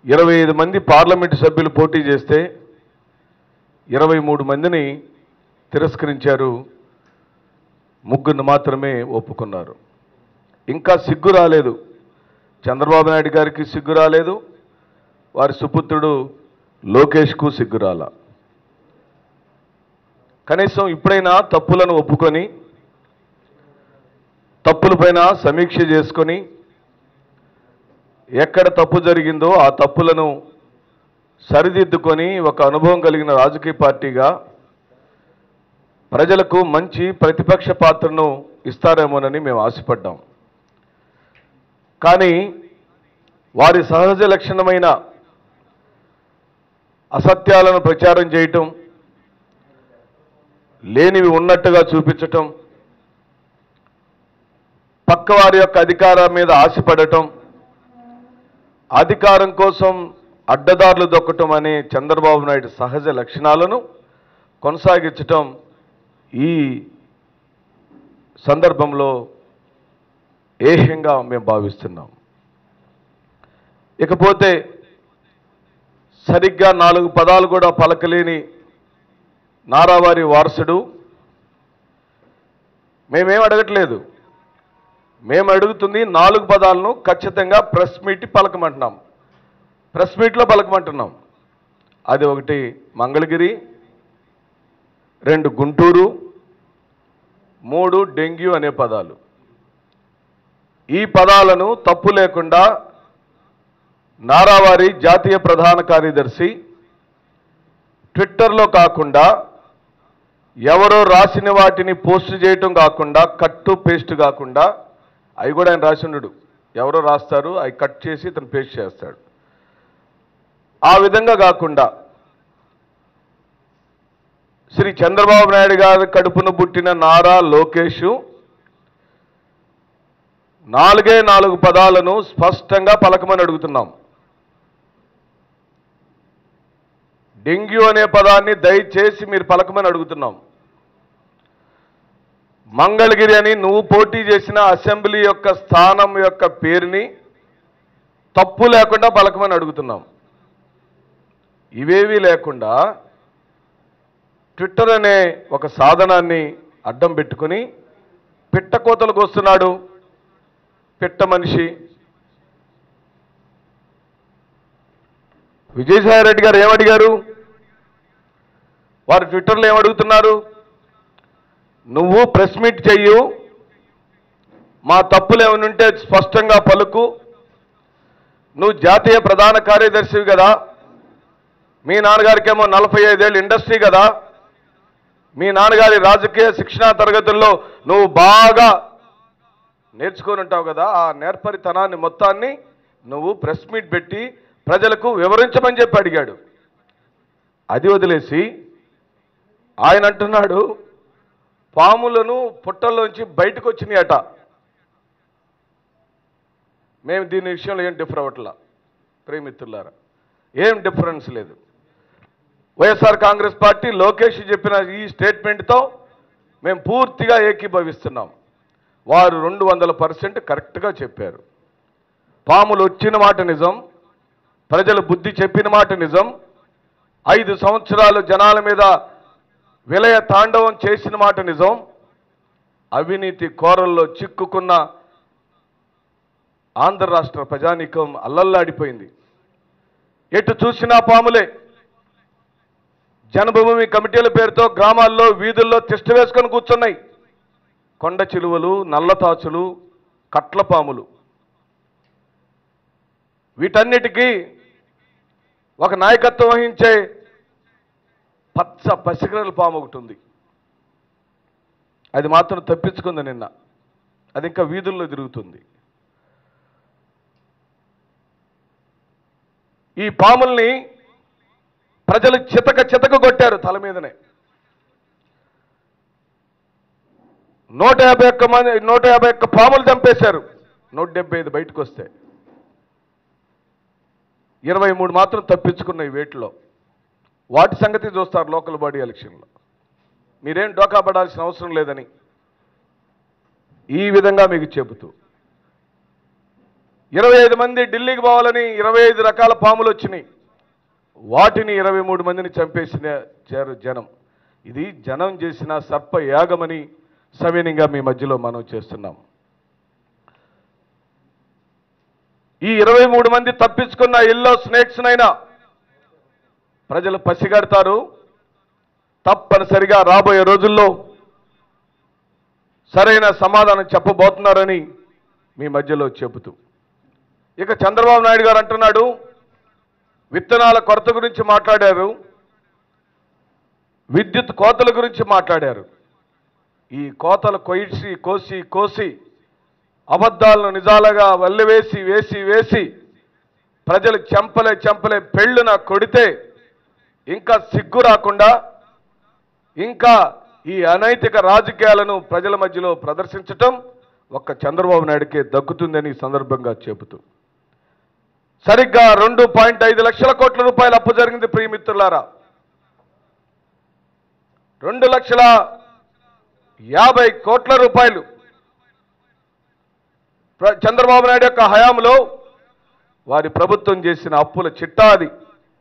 ఇరవై ఐదు మంది పార్లమెంటు సభ్యులు పోటీ చేస్తే ఇరవై మూడు మందిని తిరస్కరించారు ముగ్గురిని మాత్రమే ఒప్పుకున్నారు ఇంకా సిగ్గు రాలేదు చంద్రబాబు నాయుడు గారికి సిగ్గు రాలేదు వారి సుపుత్రుడు లోకేష్కు సిగ్గు రాల కనీసం ఇప్పుడైనా తప్పులను ఒప్పుకొని తప్పులపైన సమీక్ష చేసుకొని ఎక్కడ తప్పు జరిగిందో ఆ తప్పులను సరిదిద్దుకొని ఒక అనుభవం కలిగిన రాజకీయ పార్టీగా ప్రజలకు మంచి ప్రతిపక్ష పాత్రను ఇస్తారేమోనని మేము ఆశపడ్డాం కానీ వారి సహజ లక్షణమైన అసత్యాలను ప్రచారం చేయటం లేనివి ఉన్నట్టుగా చూపించటం పక్కవారి యొక్క అధికారం మీద ఆశపడటం అధికారం కోసం అడ్డదారులు దొక్కటం అనే చంద్రబాబు నాయుడు సహజ లక్షణాలను కొనసాగించటం ఈ సందర్భంలో ఏహ్యంగా మేము భావిస్తున్నాం ఇకపోతే సరిగ్గా నాలుగు పదాలు కూడా పలకలేని నారావారి వారసుడు మేమేం అడగట్లేదు మేము అడుగుతుంది నాలుగు పదాలను ఖచ్చితంగా ప్రెస్ మీట్ పలకమంటున్నాం ప్రెస్ మీట్లో పలకమంటున్నాం అది ఒకటి మంగళగిరి రెండు గుంటూరు మూడు డెంగ్యూ అనే పదాలు ఈ పదాలను తప్పు లేకుండా నారావారి జాతీయ ప్రధాన కార్యదర్శి ట్విట్టర్లో కాకుండా ఎవరో రాసిన వాటిని పోస్ట్ చేయటం కాకుండా కట్టు పేస్ట్ కాకుండా అవి కూడా ఆయన రాసిండు ఎవరో రాస్తారు అవి కట్ చేసి ఇతను పేస్ట్ చేస్తాడు ఆ విధంగా కాకుండా శ్రీ చంద్రబాబు నాయుడు గారి కడుపును పుట్టిన నారా లోకేష్ నాలుగే నాలుగు పదాలను స్పష్టంగా పలకమని అడుగుతున్నాం డెంగ్యూ అనే పదాన్ని దయచేసి మీరు పలకమని అడుగుతున్నాం మంగళగిరి అని నువ్వు పోటీ చేసిన అసెంబ్లీ యొక్క స్థానం యొక్క పేరుని తప్పు లేకుండా పలకమని అడుగుతున్నాం ఇవేవీ లేకుండా ట్విట్టర్ అనే ఒక సాధనాన్ని అడ్డం పెట్టుకుని పిట్టకోతలకు వస్తున్నాడు పిట్ట మనిషి విజయసాయి రెడ్డి గారు ఏమడిగారు వారు ట్విట్టర్లో ఏమడుగుతున్నారు నువ్వు ప్రెస్ మీట్ చెయ్యు మా తప్పులు ఏమైనా ఉంటే స్పష్టంగా పలుకు నువ్వు జాతీయ ప్రధాన కార్యదర్శివి కదా మీ నాన్నగారికేమో నలభై ఐదేళ్ళు ఇండస్ట్రీ కదా మీ నాన్నగారి రాజకీయ శిక్షణా తరగతుల్లో నువ్వు బాగా నేర్చుకొని ఉంటావు కదా ఆ నేర్పరితనాన్ని మొత్తాన్ని నువ్వు ప్రెస్ మీట్ పెట్టి ప్రజలకు వివరించమని చెప్పి అడిగాడు అది వదిలేసి ఆయన అంటున్నాడు పాములను పుట్టల్లోంచి బయటకు వచ్చినాయట మేము దీని విషయంలో ఏం డిఫర్ అవ్వట్లా ప్రేమిత్రులారా ఏం డిఫరెన్స్ లేదు వైఎస్ఆర్ కాంగ్రెస్ పార్టీ లోకేష్ చెప్పిన ఈ స్టేట్మెంట్తో మేము పూర్తిగా ఏకీభవిస్తున్నాం వారు రెండు వందల పర్సెంట్ కరెక్ట్గా చెప్పారు పాములు వచ్చిన మాట నిజం ప్రజలు బుద్ధి చెప్పిన మాట నిజం ఐదు సంవత్సరాలు జనాల మీద విలయ తాండవం చేసిన మాట నిజం అవినీతి కోరల్లో చిక్కుకున్న ఆంధ్ర రాష్ట్ర ప్రజానీకం అల్లల్లాడిపోయింది ఎటు చూసినా పాములే జనభూమి కమిటీల పేరుతో గ్రామాల్లో వీధుల్లో తిష్ట వేసుకొని కూర్చున్నాయి కొండ చిలువలు నల్లతాచులు కట్ల పాములు వీటన్నిటికీ ఒక నాయకత్వం వహించే పచ్చ పసిగరల పాము ఒకటి ఉంది అది మాత్రం తప్పించుకుంది నిన్న అది ఇంకా వీధుల్లో తిరుగుతుంది ఈ పాముల్ని ప్రజలు చితక చితక కొట్టారు తల మీదనే నూట యాభై ఒక్క మంది నూట యాభై ఒక్క పాములు చంపేశారు నూట డెబ్బై ఐదు బయటకు వస్తే ఇరవై మూడు మాత్రం తప్పించుకున్నాయి వేటిలో వాటి సంగతి చూస్తారు లోకల్ బాడీ ఎలక్షన్లో మీరేం డోకా పడాల్సిన అవసరం లేదని ఈ విధంగా మీకు చెబుతూ ఇరవై ఐదు మంది ఢిల్లీకి పోవాలని ఇరవై ఐదు రకాల పాములు వచ్చినాయి వాటిని ఇరవై మూడు మందిని చంపేసిన చేరు జనం ఇది జనం చేసిన సర్ప యాగమని సవినీయంగా మీ మధ్యలో మనం చేస్తున్నాం ఈ ఇరవై మూడు మంది తప్పించుకున్న ఎల్లో స్నేక్స్నైనా ప్రజలు పసిగడతారు తప్పనిసరిగా రాబోయే రోజుల్లో సరైన సమాధానం చెప్పబోతున్నారని మీ మధ్యలో చెబుతూ ఇక చంద్రబాబు నాయుడు గారు అంటున్నాడు విత్తనాల కొరత గురించి మాట్లాడారు విద్యుత్ కోతల గురించి మాట్లాడారు ఈ కోతలు కొయిసి కోసి కోసి అబద్ధాలను నిజాలుగా వల్లివేసి వేసి వేసి ప్రజలు చెంపలే చెంపలే పెళ్ళున కొడితే ఇంకా సిగ్గు రాకుండా ఇంకా ఈ అనైతిక రాజకీయాలను ప్రజల మధ్యలో ప్రదర్శించటం ఒక్క చంద్రబాబు నాయుడికే దక్కుతుందని ఈ సందర్భంగా చెబుతూ సరిగ్గా రెండు పాయింట్ ఐదు లక్షల కోట్ల రూపాయల అప్పు జరిగింది ప్రియమిత్రులారా రెండు లక్షల యాభై కోట్ల రూపాయలు ప్ర- చంద్రబాబు నాయుడు యొక్క హయాంలో వారి ప్రభుత్వం చేసిన అప్పుల చిట్టా అది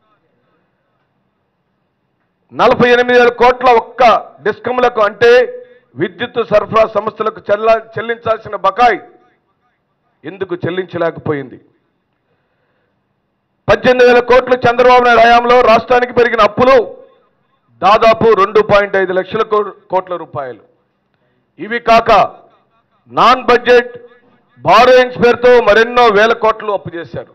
నలభై ఎనిమిది వేల కోట్ల ఒక్క డిస్కమ్లకు అంటే విద్యుత్ సరఫరా సంస్థలకు చెల్ల చెల్లించాల్సిన బకాయి ఎందుకు చెల్లించలేకపోయింది పద్దెనిమిది వేల కోట్లు చంద్రబాబు నాయుడు హయాంలో రాష్ట్రానికి పెరిగిన అప్పులు దాదాపు రెండు పాయింట్ ఐదు లక్షల కో- కోట్ల రూపాయలు ఇవి కాక నాన్ బడ్జెట్ బారోయింగ్స్ పేరుతో మరెన్నో వేల కోట్లు అప్పు చేశారు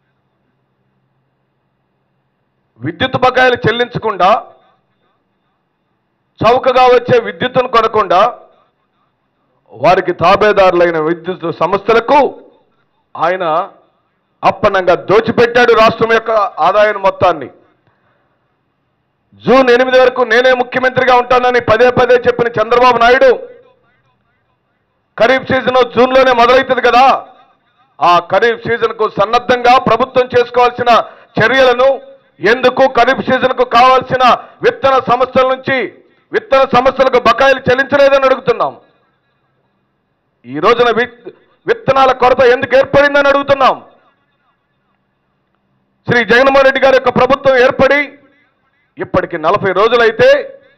విద్యుత్ బకాయిలు చెల్లించకుండా చౌకగా వచ్చే విద్యుత్తును కొనకుండా వారికి తాబేదారులైన విద్యుత్ సంస్థలకు ఆయన అప్పనంగా దోచిపెట్టాడు రాష్ట్రం యొక్క ఆదాయం మొత్తాన్ని జూన్ ఎనిమిది వరకు నేనే ముఖ్యమంత్రిగా ఉంటానని పదే పదే చెప్పిన చంద్రబాబు నాయుడు ఖరీఫ్ సీజన్ జూన్లోనే మొదలవుతుంది కదా ఆ ఖరీఫ్ సీజన్కు సన్నద్ధంగా ప్రభుత్వం చేసుకోవాల్సిన చర్యలను ఎందుకు ఖరీఫ్ సీజన్కు కావాల్సిన విత్తన సంస్థల నుంచి విత్తన సంస్థలకు బకాయిలు చెల్లించలేదని అడుగుతున్నాం ఈ రోజున వి- విత్తనాల కొరత ఎందుకు ఏర్పడిందని అడుగుతున్నాం శ్రీ జగన్మోహన్ రెడ్డి గారి యొక్క ప్రభుత్వం ఏర్పడి ఇప్పటికి నలభై రోజులైతే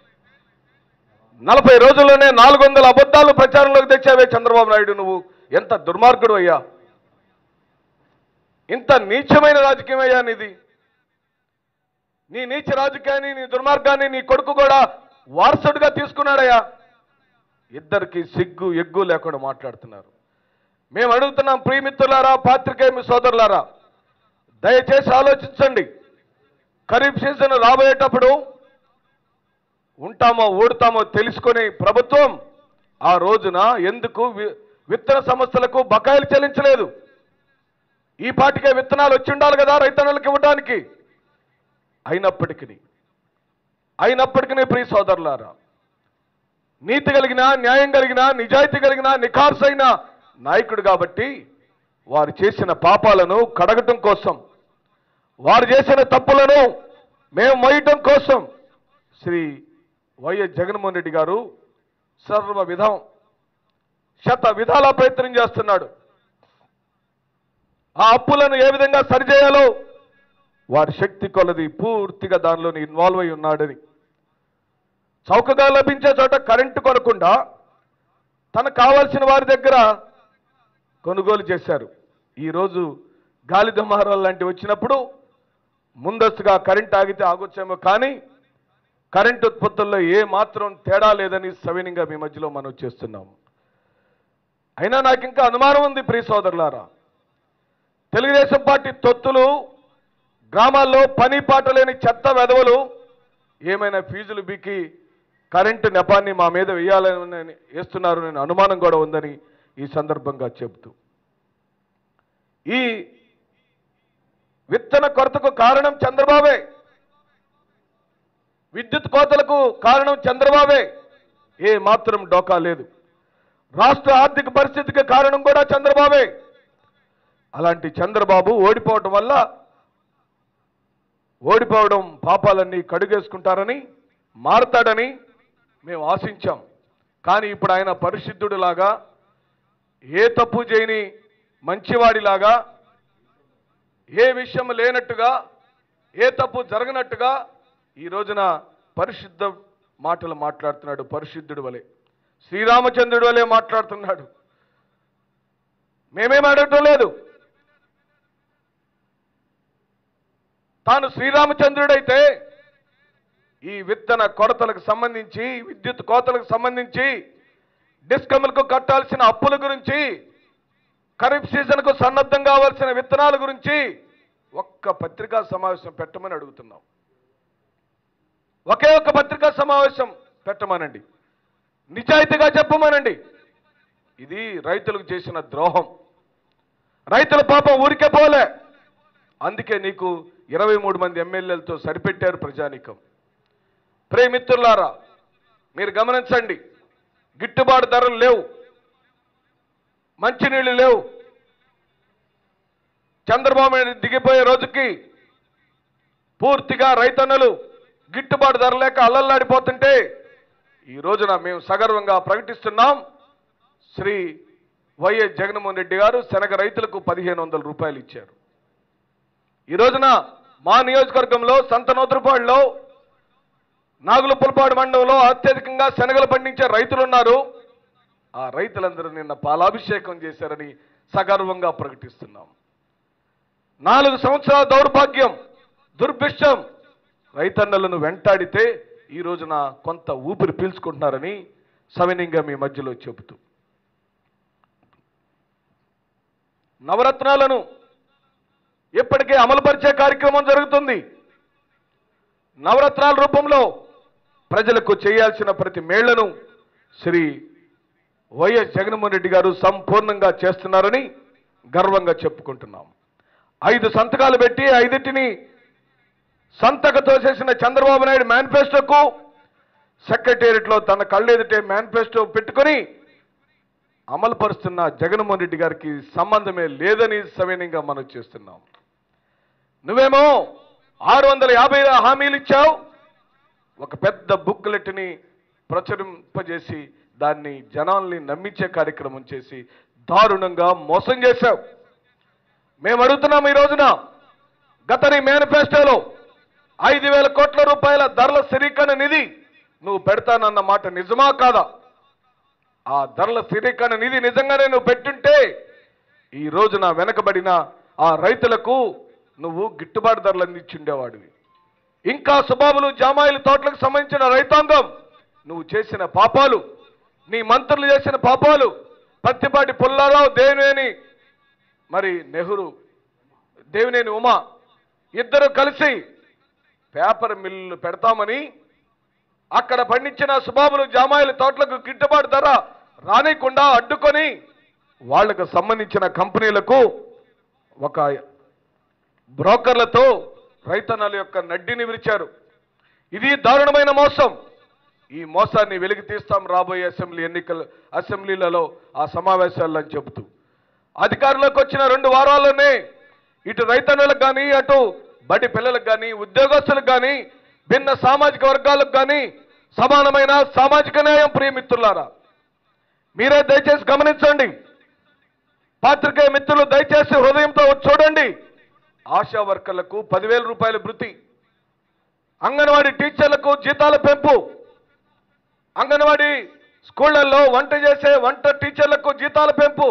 నలభై రోజుల్లోనే నాలుగు వందల అబద్ధాలు ప్రచారంలోకి తెచ్చావే చంద్రబాబు నాయుడు నువ్వు ఎంత దుర్మార్గుడు అయ్యా ఇంత నీచమైన రాజకీయం అయ్యా నీది నీ నీచ రాజకీయాన్ని నీ దుర్మార్గాన్ని నీ కొడుకు కూడా వారసుడిగా తీసుకున్నాడయ్యా ఇద్దరికి సిగ్గు ఎగ్గు లేకుండా మాట్లాడుతున్నారు మేము అడుగుతున్నాం ప్రియమిత్రులారా పాత్రికేయ సోదరులారా దయచేసి ఆలోచించండి ఖరీఫ్ సీజన్ రాబోయేటప్పుడు ఉంటామో ఓడుతామో తెలుసుకునే ప్రభుత్వం ఆ రోజున ఎందుకు వి- విత్తన సంస్థలకు బకాయిలు చెల్లించలేదు ఈ పాటికే విత్తనాలు వచ్చి ఉండాలి కదా రైతన్నులకు ఇవ్వడానికి అయినప్పటికీ అయినప్పటికీ ప్రియ సోదరులారా నీతి కలిగిన న్యాయం కలిగిన నిజాయితీ కలిగిన నిఖార్సైన నాయకుడు కాబట్టి వారు చేసిన పాపాలను కడగటం కోసం వారు చేసిన తప్పులను మేము మోయటం కోసం శ్రీ వైఎస్ జగన్మోహన్ రెడ్డి గారు సర్వ విధం శత విధాల ప్రయత్నం చేస్తున్నాడు ఆ అప్పులను ఏ విధంగా సరిచేయాలో వారి శక్తి కొలది పూర్తిగా దానిలోని ఇన్వాల్వ్ అయి ఉన్నాడని చౌకగా లభించే చోట కరెంటు కొనకుండా తనకు కావాల్సిన వారి దగ్గర కొనుగోలు చేశారు ఈరోజు గాలి దుమారాలు లాంటివి వచ్చినప్పుడు ముందస్తుగా కరెంట్ ఆగితే ఆగొచ్చేమో కానీ కరెంట్ ఉత్పత్తుల్లో ఏ మాత్రం తేడా లేదని సవినీయంగా మీ మధ్యలో మనం చేస్తున్నాము అయినా నాకు ఇంకా అనుమానం ఉంది ప్రియ సోదరులారా తెలుగుదేశం పార్టీ తొత్తులు గ్రామాల్లో పని పాట లేని చెత్త వెధవలు ఏమైనా ఫీజులు బీకి కరెంటు నెపాన్ని మా మీద వేయాలని వేస్తున్నారు నేను అనుమానం కూడా ఉందని ఈ సందర్భంగా చెబుతూ ఈ విత్తన కొరతకు కారణం చంద్రబాబే విద్యుత్ కోతలకు కారణం చంద్రబాబే ఏ మాత్రం డోకా లేదు రాష్ట్ర ఆర్థిక పరిస్థితికి కారణం కూడా చంద్రబాబే అలాంటి చంద్రబాబు ఓడిపోవటం వల్ల ఓడిపోవడం పాపాలన్నీ కడుగేసుకుంటారని మారతాడని మేము ఆశించాం కానీ ఇప్పుడు ఆయన పరిశుద్ధుడిలాగా ఏ తప్పు చేయని మంచివాడిలాగా ఏ విషయం లేనట్టుగా ఏ తప్పు జరగనట్టుగా ఈ రోజున పరిశుద్ధ మాటలు మాట్లాడుతున్నాడు పరిశుద్ధుడు వలె శ్రీరామచంద్రుడు వలె మాట్లాడుతున్నాడు మేమేం అడగటం లేదు తాను శ్రీరామచంద్రుడైతే ఈ విత్తన కొరతలకు సంబంధించి విద్యుత్ కోతలకు సంబంధించి డిస్కమ్లకు కట్టాల్సిన అప్పుల గురించి ఖరీఫ్ సీజన్కు సన్నద్ధం కావాల్సిన విత్తనాల గురించి ఒక్క పత్రికా సమావేశం పెట్టమని అడుగుతున్నాం ఒకే ఒక్క పత్రికా సమావేశం పెట్టమనండి నిజాయితీగా చెప్పమనండి ఇది రైతులకు చేసిన ద్రోహం రైతుల పాపం ఊరికే పోలే అందుకే నీకు ఇరవై మూడు మంది ఎమ్మెల్యేలతో సరిపెట్టారు ప్రజానీకం ప్రేమిత్రులారా మీరు గమనించండి గిట్టుబాటు ధరలు లేవు మంచినీళ్ళు లేవు చంద్రబాబు నాయుడు దిగిపోయే రోజుకి పూర్తిగా రైతన్నలు గిట్టుబాటు ధర లేక అల్లల్లాడిపోతుంటే ఈ రోజున మేము సగర్వంగా ప్రకటిస్తున్నాం శ్రీ వైఎస్ జగన్మోహన్ రెడ్డి గారు శనగ రైతులకు పదిహేను వందల రూపాయలు ఇచ్చారు ఈ రోజున మా నియోజకవర్గంలో సంతనోత్రపాడులో నాగుల పులపాడు మండలంలో అత్యధికంగా శనగలు పండించే రైతులు ఉన్నారు ఆ రైతులందరూ నిన్న పాలాభిషేకం చేశారని సగర్వంగా ప్రకటిస్తున్నాం నాలుగు సంవత్సరాల దౌర్భాగ్యం దుర్భిష్టం రైతన్నలను వెంటాడితే ఈ రోజున కొంత ఊపిరి పీల్చుకుంటున్నారని సవినీయంగా మీ మధ్యలో చెబుతూ నవరత్నాలను ఇప్పటికే అమలుపరిచే కార్యక్రమం జరుగుతుంది నవరత్నాల రూపంలో ప్రజలకు చేయాల్సిన ప్రతి మేళ్లను శ్రీ వైఎస్ జగన్మోహన్ రెడ్డి గారు సంపూర్ణంగా చేస్తున్నారని గర్వంగా చెప్పుకుంటున్నాం ఐదు సంతకాలు పెట్టి ఐదింటిని సంతకతో చేసిన చంద్రబాబు నాయుడు మేనిఫెస్టోకు సెక్రటేరియట్లో తన కళ్ళెదుటే మేనిఫెస్టో పెట్టుకొని అమలు పరుస్తున్న జగన్మోహన్ రెడ్డి గారికి సంబంధమే లేదని సవినయంగా మనం చేస్తున్నాం నువ్వేమో ఆరు వందల యాభై హామీలు ఇచ్చావు ఒక పెద్ద బుక్లెట్ని ప్రచురింపజేసి దాన్ని జనాల్ని నమ్మించే కార్యక్రమం చేసి దారుణంగా మోసం చేశావు మేము అడుగుతున్నాం ఈ రోజున గత నీ మేనిఫెస్టోలో ఐదు వేల కోట్ల రూపాయల ధరల స్థిరీకరణ నిధి నువ్వు పెడతానన్న మాట నిజమా కాదా ఆ ధరల స్థిరీకరణ నిధి నిజంగానే నువ్వు పెట్టుంటే ఈ రోజున వెనకబడిన ఆ రైతులకు నువ్వు గిట్టుబాటు ధరలు అందించుండేవాడివి ఇంకా సుబాబులు జామాయిల తోటలకు సంబంధించిన రైతాంగం నువ్వు చేసిన పాపాలు నీ మంత్రులు చేసిన పాపాలు పత్తిపాటి పుల్లారావు దేవినేని మరి నెహ్రూ దేవినేని ఉమా ఇద్దరు కలిసి పేపర్ మిల్లు పెడతామని అక్కడ పండించిన సుబాబులు జామాయిల తోటలకు గిట్టుబాటు ధర రానికుండా అడ్డుకొని వాళ్లకు సంబంధించిన కంపెనీలకు ఒక బ్రోకర్లతో రైతన్నల యొక్క నడ్డిని విరిచారు ఇది దారుణమైన మోసం ఈ మోసాన్ని వెలికి తీస్తాం రాబోయే అసెంబ్లీ ఎన్నికల అసెంబ్లీలలో ఆ సమావేశాల్లో అని చెబుతూ అధికారంలోకి వచ్చిన రెండు వారాల్లోనే ఇటు రైతన్నులకు కానీ అటు బడి పిల్లలకు కానీ ఉద్యోగస్తులకు కానీ భిన్న సామాజిక వర్గాలకు కానీ సమానమైన సామాజిక న్యాయం ప్రియమిత్రులారా మీరే దయచేసి గమనించండి పాత్రికేయ మిత్రులు దయచేసి హృదయంతో చూడండి ఆశా వర్కర్లకు పదివేల రూపాయల భృతి అంగన్వాడీ టీచర్లకు జీతాల పెంపు అంగన్వాడీ స్కూళ్లలో వంట చేసే వంట టీచర్లకు జీతాల పెంపు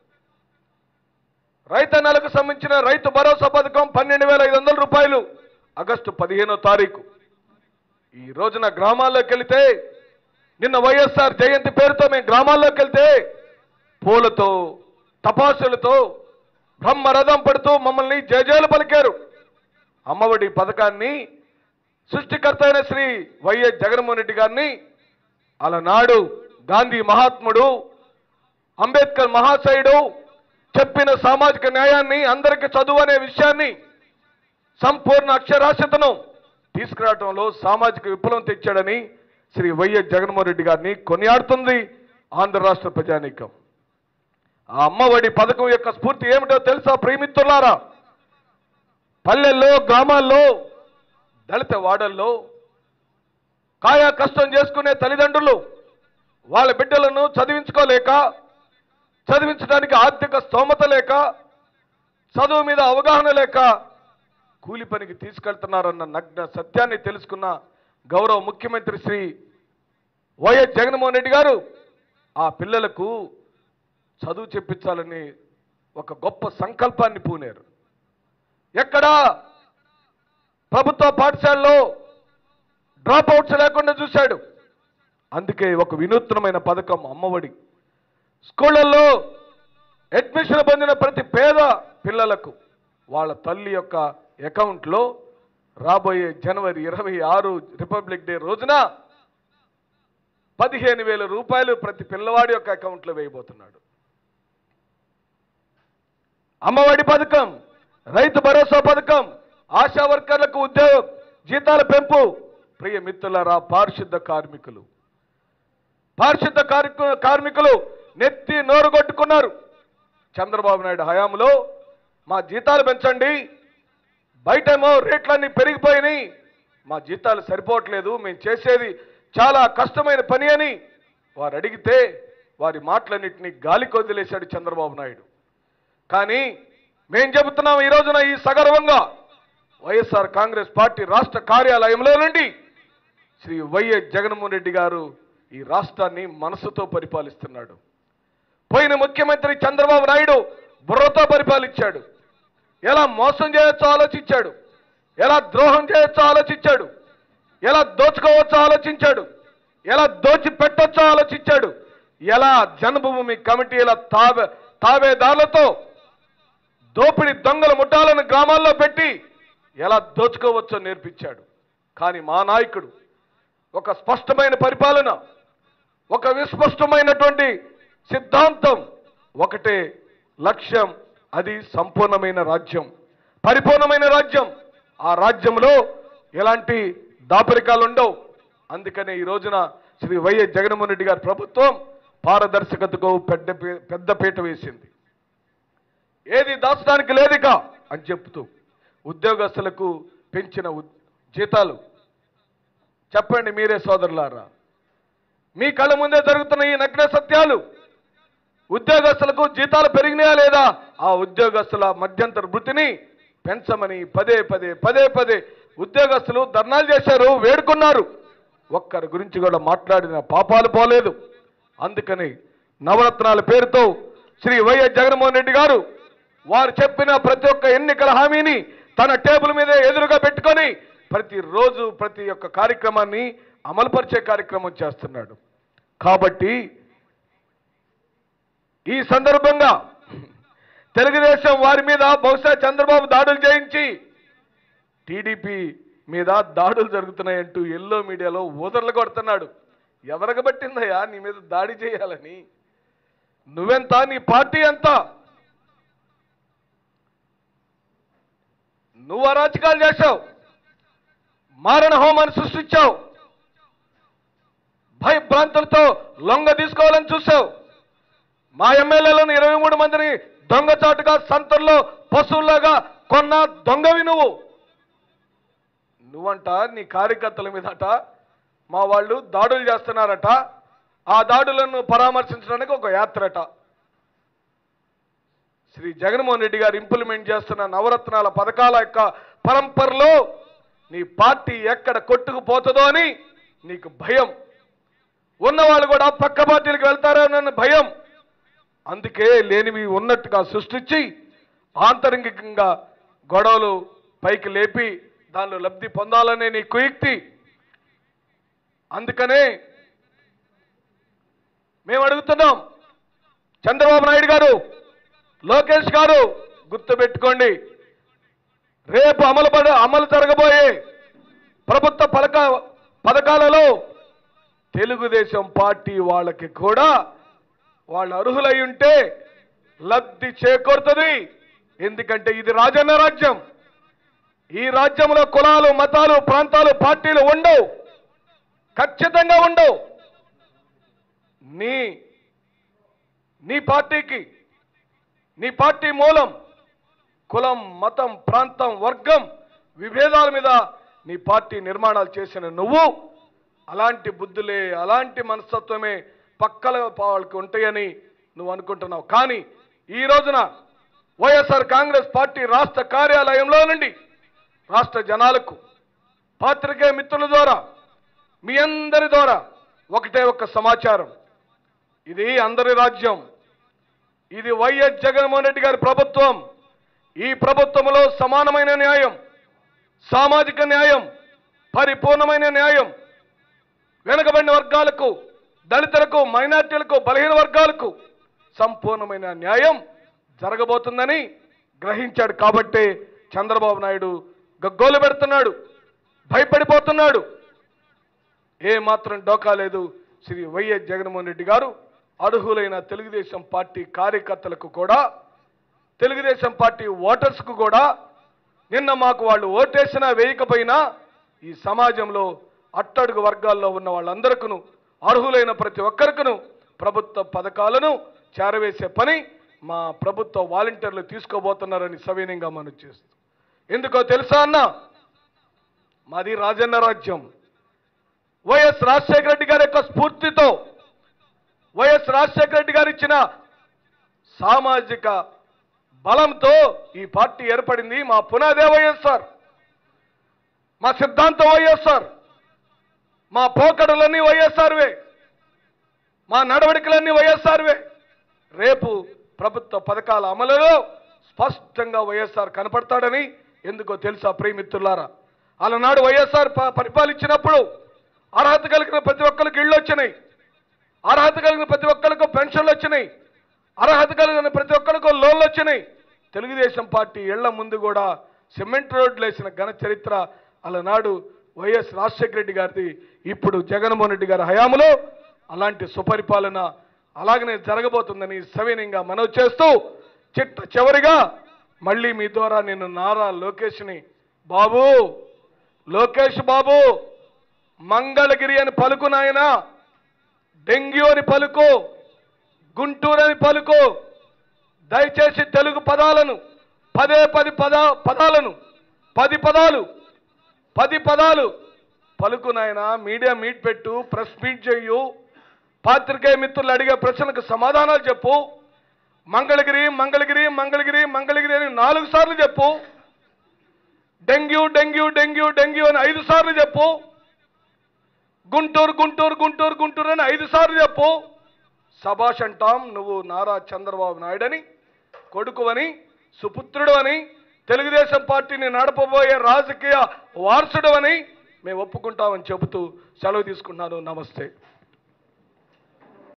రైతన్నలకు సంబంధించిన రైతు భరోసా పథకం పన్నెండు వేల ఐదు వందల రూపాయలు ఆగస్టు పదిహేనో తారీఖు ఈ రోజున గ్రామాల్లోకి వెళితే నిన్న వైఎస్ఆర్ జయంతి పేరుతో మేము గ్రామాల్లోకి వెళ్తే పూలతో తపాసులతో బ్రహ్మరథం పడుతూ మమ్మల్ని జయజయలు పలికారు అమ్మఒడి పథకాన్ని సృష్టికర్త అయిన శ్రీ వైఎస్ జగన్మోహన్ రెడ్డి గారిని అలనాడు గాంధీ మహాత్ముడు అంబేద్కర్ మహాశయుడు చెప్పిన సామాజిక న్యాయాన్ని అందరికీ చదువు అనే విషయాన్ని సంపూర్ణ అక్షరాస్యతను తీసుకురావడంలో సామాజిక విప్లవం తెచ్చాడని శ్రీ వైఎస్ జగన్మోహన్ రెడ్డి గారిని కొనియాడుతుంది ఆంధ్ర రాష్ట్ర ప్రజానీకం ఆ అమ్మఒడి పథకం యొక్క స్ఫూర్తి ఏమిటో తెలుసా ప్రేమిత్రులారా పల్లెల్లో గ్రామాల్లో దళిత వాడల్లో కాయా కష్టం చేసుకునే తల్లిదండ్రులు వాళ్ళ బిడ్డలను చదివించుకోలేక చదివించడానికి ఆర్థిక స్తోమత లేక చదువు మీద అవగాహన లేక కూలి పనికి తీసుకెళ్తున్నారన్న నగ్న సత్యాన్ని తెలుసుకున్న గౌరవ ముఖ్యమంత్రి శ్రీ వైఎస్ జగన్మోహన్ రెడ్డి గారు ఆ పిల్లలకు చదువు చెప్పించాలని ఒక గొప్ప సంకల్పాన్ని పూనారు ఎక్కడా ప్రభుత్వ పాఠశాలలో డ్రాప్ అవుట్స్ లేకుండా చూశాడు అందుకే ఒక వినూత్నమైన పథకం అమ్మఒడి స్కూళ్ళల్లో అడ్మిషన్ పొందిన ప్రతి పేద పిల్లలకు వాళ్ళ తల్లి యొక్క అకౌంట్లో రాబోయే జనవరి ఇరవై ఆరు రిపబ్లిక్ డే రోజున పదిహేను వేల రూపాయలు ప్రతి పిల్లవాడి యొక్క అకౌంట్లో వేయబోతున్నాడు అమ్మఒడి పథకం రైతు భరోసా పథకం ఆశా వర్కర్లకు ఉద్యోగ జీతాల పెంపు ప్రియ మిత్రులారా పారిశుద్ధ కార్మికులు పారిశుద్ధ కార్మికు కార్మికులు నెత్తి నోరు కొట్టుకున్నారు చంద్రబాబు నాయుడు హయాంలో మా జీతాలు పెంచండి బయటేమో రేట్లన్నీ పెరిగిపోయినాయి మా జీతాలు సరిపోవట్లేదు మేము చేసేది చాలా కష్టమైన పని అని వారు అడిగితే వారి మాటలన్నింటినీ గాలికి వదిలేశాడు చంద్రబాబు నాయుడు కానీ మేం చెబుతున్నాం ఈ రోజున ఈ సగర్వంగా వైఎస్ఆర్ కాంగ్రెస్ పార్టీ రాష్ట్ర కార్యాలయంలో నుండి శ్రీ వైఎస్ జగన్మోహన్ రెడ్డి గారు ఈ రాష్ట్రాన్ని మనసుతో పరిపాలిస్తున్నాడు పోయిన ముఖ్యమంత్రి చంద్రబాబు నాయుడు బుర్రతో పరిపాలించాడు ఎలా మోసం చేయొచ్చో ఆలోచించాడు ఎలా ద్రోహం చేయొచ్చో ఆలోచించాడు ఎలా దోచుకోవచ్చో ఆలోచించాడు ఎలా దోచి పెట్టొచ్చో ఆలోచించాడు ఎలా జన్మభూమి కమిటీల తావే తావేదారులతో దోపిడి దొంగల ముఠాలను గ్రామాల్లో పెట్టి ఎలా దోచుకోవచ్చో నేర్పించాడు కానీ మా నాయకుడు ఒక స్పష్టమైన పరిపాలన ఒక విస్పష్టమైనటువంటి సిద్ధాంతం ఒకటే లక్ష్యం అది సంపూర్ణమైన రాజ్యం పరిపూర్ణమైన రాజ్యం ఆ రాజ్యంలో ఎలాంటి దాపరికాలు ఉండవు అందుకనే ఈ రోజున శ్రీ వైఎస్ జగన్మోహన్ రెడ్డి గారి ప్రభుత్వం పారదర్శకతకు పెద్ద పీ- పెద్ద పీట వేసింది ఏది దాచడానికి లేదిక అని చెప్తూ ఉద్యోగస్తులకు పెంచిన ఉద్- జీతాలు చెప్పండి మీరే సోదరులారా మీ కళ్ళ ముందే జరుగుతున్న ఈ నగ్న సత్యాలు ఉద్యోగస్తులకు జీతాలు పెరిగినాయా లేదా ఆ ఉద్యోగస్తుల మధ్యంతర వృత్తిని పెంచమని పదే పదే పదే పదే ఉద్యోగస్తులు ధర్నాలు చేశారు వేడుకున్నారు ఒక్కరి గురించి కూడా మాట్లాడిన పాపాలు పోలేదు అందుకని నవరత్నాల పేరుతో శ్రీ వైఎస్ జగన్మోహన్ రెడ్డి గారు వారు చెప్పిన ప్రతి ఒక్క ఎన్నికల హామీని తన టేబుల్ మీద ఎదురుగా పెట్టుకొని ప్రతిరోజు ప్రతి ఒక్క కార్యక్రమాన్ని అమలుపరిచే కార్యక్రమం చేస్తున్నాడు కాబట్టి ఈ సందర్భంగా తెలుగుదేశం వారి మీద బహుశా చంద్రబాబు దాడులు చేయించి టీడీపీ మీద దాడులు జరుగుతున్నాయంటూ ఎల్లో మీడియాలో ఊదర్లు కొడుతున్నాడు ఎవరికి పట్టిందయ్యా నీ మీద దాడి చేయాలని నువ్వెంత నీ పార్టీ ఎంత నువ్వు అరాచకాలు చేశావు మారణ హోమాన్ని సృష్టించావు భయభ్రాంతులతో లొంగ తీసుకోవాలని చూసావు మా ఎమ్మెల్యేలను ఇరవై మూడు మందిని దొంగచాటుగా సంతల్లో పశువుల్లాగా కొన్న దొంగవి నువ్వు నువ్వంట నీ కార్యకర్తల మీదట మా వాళ్ళు దాడులు చేస్తున్నారట ఆ దాడులను పరామర్శించడానికి ఒక యాత్రట శ్రీ జగన్మోహన్ రెడ్డి గారు ఇంప్లిమెంట్ చేస్తున్న నవరత్నాల పథకాల యొక్క పరంపరలో నీ పార్టీ ఎక్కడ కొట్టుకుపోతుందో అని నీకు భయం ఉన్నవాళ్ళు కూడా పక్క పార్టీలకు వెళ్తారన్న భయం అందుకే లేనివి ఉన్నట్టుగా సృష్టించి ఆంతరంగికంగా గొడవలు పైకి లేపి దానిలో లబ్ధి పొందాలనే నీ కుయుక్తి అందుకనే మేము అడుగుతున్నాం చంద్రబాబు నాయుడు గారు లోకేష్ గారు గుర్తుపెట్టుకోండి రేపు అమలు పడ అమలు జరగబోయే ప్రభుత్వ పథక పథకాలలో తెలుగుదేశం పార్టీ వాళ్ళకి కూడా వాళ్ళు అర్హులై ఉంటే లబ్ధి చేకూరుతుంది ఎందుకంటే ఇది రాజన్న రాజ్యం ఈ రాజ్యంలో కులాలు మతాలు ప్రాంతాలు పార్టీలు ఉండవు ఖచ్చితంగా ఉండవు నీ నీ పార్టీకి నీ పార్టీ మూలం కులం మతం ప్రాంతం వర్గం విభేదాల మీద నీ పార్టీ నిర్మాణాలు చేసిన నువ్వు అలాంటి బుద్ధులే అలాంటి మనస్తత్వమే పక్కల వాళ్ళకి ఉంటాయని నువ్వు అనుకుంటున్నావు కానీ ఈ రోజున వైఎస్ఆర్ కాంగ్రెస్ పార్టీ రాష్ట్ర కార్యాలయంలో నుండి రాష్ట్ర జనాలకు పాత్రికేయ మిత్రుల ద్వారా మీ అందరి ద్వారా ఒకటే ఒక్క సమాచారం ఇది అందరి రాజ్యం ఇది వైఎస్ జగన్మోహన్ రెడ్డి గారి ప్రభుత్వం ఈ ప్రభుత్వంలో సమానమైన న్యాయం సామాజిక న్యాయం పరిపూర్ణమైన న్యాయం వెనుకబడిన వర్గాలకు దళితులకు మైనార్టీలకు బలహీన వర్గాలకు సంపూర్ణమైన న్యాయం జరగబోతుందని గ్రహించాడు కాబట్టే చంద్రబాబు నాయుడు గగ్గోలు పెడుతున్నాడు భయపడిపోతున్నాడు ఏ మాత్రం డోకా లేదు శ్రీ వైఎస్ జగన్మోహన్ రెడ్డి గారు అర్హులైన తెలుగుదేశం పార్టీ కార్యకర్తలకు కూడా తెలుగుదేశం పార్టీ ఓటర్స్కు కూడా నిన్న మాకు వాళ్ళు ఓటేసినా వేయకపోయినా ఈ సమాజంలో అట్టడుగు వర్గాల్లో ఉన్న వాళ్ళందరికను అర్హులైన ప్రతి ఒక్కరికును ప్రభుత్వ పథకాలను చేరవేసే పని మా ప్రభుత్వ వాలంటీర్లు తీసుకోబోతున్నారని సవినయంగా మనం చేస్తూ ఎందుకో తెలుసా అన్న మాది రాజన్న రాజ్యం వైఎస్ రాజశేఖర రెడ్డి గారి యొక్క స్ఫూర్తితో వైఎస్ రాజశేఖర రెడ్డి గారు ఇచ్చిన సామాజిక బలంతో ఈ పార్టీ ఏర్పడింది మా పునాదే వైఎస్ఆర్ మా సిద్ధాంతం వైఎస్ఆర్ మా పోకడలన్నీ వైఎస్ఆర్వే మా నడవడికలన్నీ వైఎస్ఆర్వే రేపు ప్రభుత్వ పథకాల అమలులో స్పష్టంగా వైఎస్ఆర్ కనపడతాడని ఎందుకో తెలుసా ప్రియమిత్రులారా అలనాడు వైఎస్ఆర్ ప- పరిపాలించినప్పుడు అర్హత కలిగిన ప్రతి ఒక్కరికి ఇళ్ళు వచ్చినాయి అర్హత కలిగిన ప్రతి ఒక్కరికి పెన్షన్లు వచ్చినాయి అర్హత కలిగిన ప్రతి ఒక్కరికి లోన్లు వచ్చినాయి తెలుగుదేశం పార్టీ ఇళ్ల ముందు కూడా సిమెంట్ రోడ్లు వేసిన ఘన చరిత్ర అలనాడు వైఎస్ రాజశేఖర రెడ్డి గారిది ఇప్పుడు జగన్మోహన్ రెడ్డి గారి హయాంలో అలాంటి సుపరిపాలన అలాగనే జరగబోతుందని సవినయంగా మనవి చేస్తూ చిట్ట చివరిగా మళ్ళీ మీ ద్వారా నేను నారా లోకేష్ని బాబు లోకేష్ బాబు మంగళగిరి అని పలుకు నాయనా డెంగ్యూ అని పలుకు గుంటూరు అని పలుకు దయచేసి తెలుగు పదాలను పదే పది పద పదాలను పది పదాలు పది పదాలు పలుకు నాయన మీడియా మీట్ పెట్టు ప్రెస్ మీట్ చెయ్యు పాత్రికేయ మిత్రులు అడిగే ప్రశ్నలకు సమాధానాలు చెప్పు మంగళగిరి మంగళగిరి మంగళగిరి మంగళగిరి అని నాలుగు సార్లు చెప్పు డెంగ్యూ డెంగ్యూ డెంగ్యూ డెంగ్యూ అని ఐదు సార్లు చెప్పు గుంటూరు గుంటూరు గుంటూరు గుంటూరు అని ఐదు సార్లు చెప్పు సభాష్ అంటాం నువ్వు నారా చంద్రబాబు నాయుడని కొడుకువని సుపుత్రుడు అని తెలుగుదేశం పార్టీని నడపబోయే రాజకీయ వారసుడు అని మేము ఒప్పుకుంటామని చెబుతూ సెలవు తీసుకున్నాను నమస్తే